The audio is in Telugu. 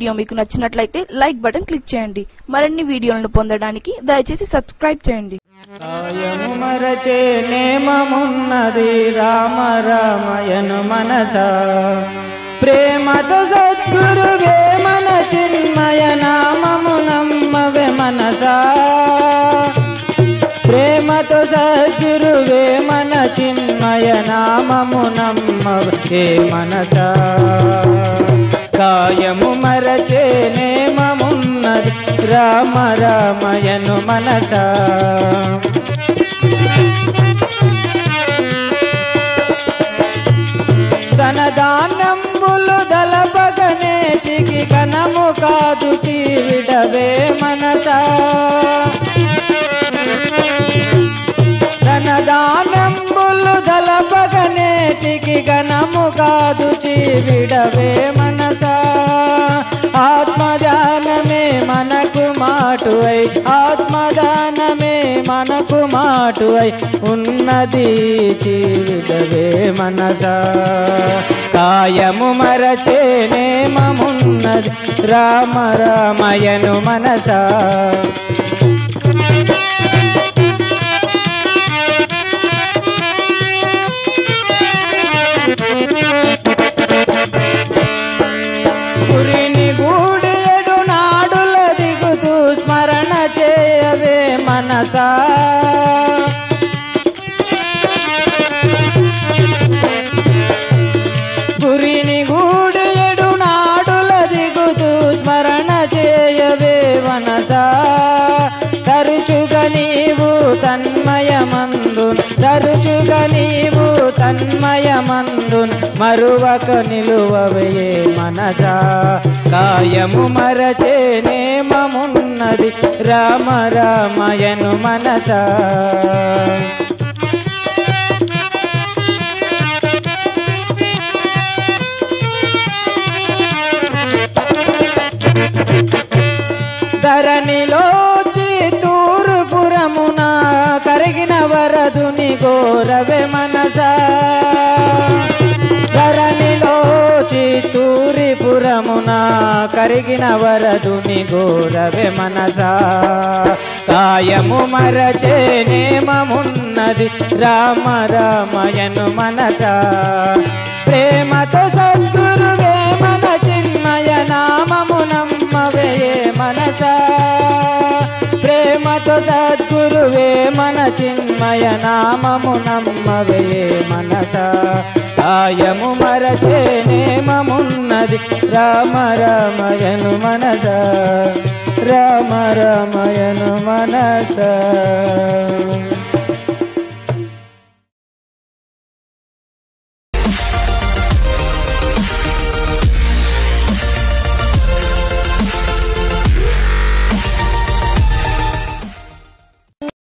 వీడియో మీకు నచ్చినట్లయితే లైక్ బటన్ క్లిక్ చేయండి మరిన్ని వీడియోలను పొందడానికి దయచేసి సబ్స్క్రైబ్ చేయండి కాయము మరచే నేమమున్నది రామ రామయను మనస ప్రేమతో సద్గురువే మన చిన్మయ నామము నమ్మవే మనస ప్రేమతో సద్గురువే మన చిన్మయ నామము నమ్మవే మనస కాయము మరచే నేమమున్నది రామ రామయను మనస ధనదానంబులు దళపగనేటికి కనము కాదు చీవిడవే మనస ధనదానంబులు దళపగనేటికి గణము కాదు చీవిడవే మనస ఆత్మదానమే మనకు మాటువై ఆత్మదానమే మనకు మాటువై ఉన్నది చీవిడవే మనస కాయము మరచే నేమమున్నది రామ రామయను మనస గురిని గూడేడు నాడుల దిగుతూ స్మరణ చేయవే మనసా గురిని గూడేడు నాడుల దిగుతూ స్మరణ చేయవే మనసా తరచుగా నీవు తన్మయమందు తరచుగా నీవు తన్మయమందు మరువక నిలువవే మనసా కాయము మరచే నేమమున్నది రామ రామయను మనసా ధరణిలో తూరుపురమున కరిగిన వరదుని గోరవే మనసా ధరణిలో తూరిపురమున కరిగిన వరదుని గోరవే మనసా కాయము మరచే నేమమున్నది రామ రామయను మనసా ప్రేమతో సద్గురువే మన చిన్మయ నామము నమ్మవే మనస ప్రేమతో సద్గురువే మన చిన్మయ నామము నమ్మవే మనస కాయము మరచే నేమమున్నది రామ రామయను మనస రామ రామయను మనస